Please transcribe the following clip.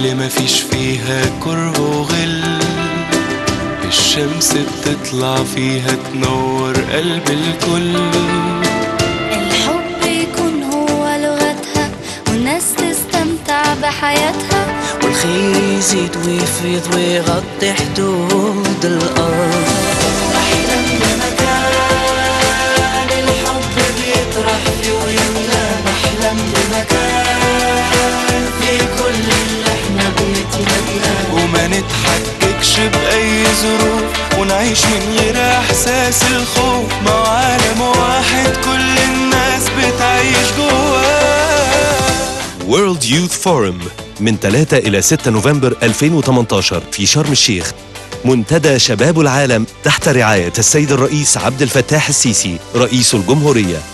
اللي مفيش فيها كره وغل الشمس بتطلع فيها تنور قلب الكل الحب يكون هو لغتها والناس تستمتع بحياتها والخير يزيد ويفيض ويغطي حدود الأرض أحلم بمكان الحب بيطرح فيه ويملى بحلم بمكان في كل اللي احنا بنتمناه وما نتحججش بأي ظروف ونعيش من غير إحساس الخوف مع عالم واحد كل الناس بتعيش جواه World Youth Forum من 3 إلى 6 نوفمبر 2018 في شرم الشيخ منتدى شباب العالم تحت رعاية السيد الرئيس عبد الفتاح السيسي رئيس الجمهورية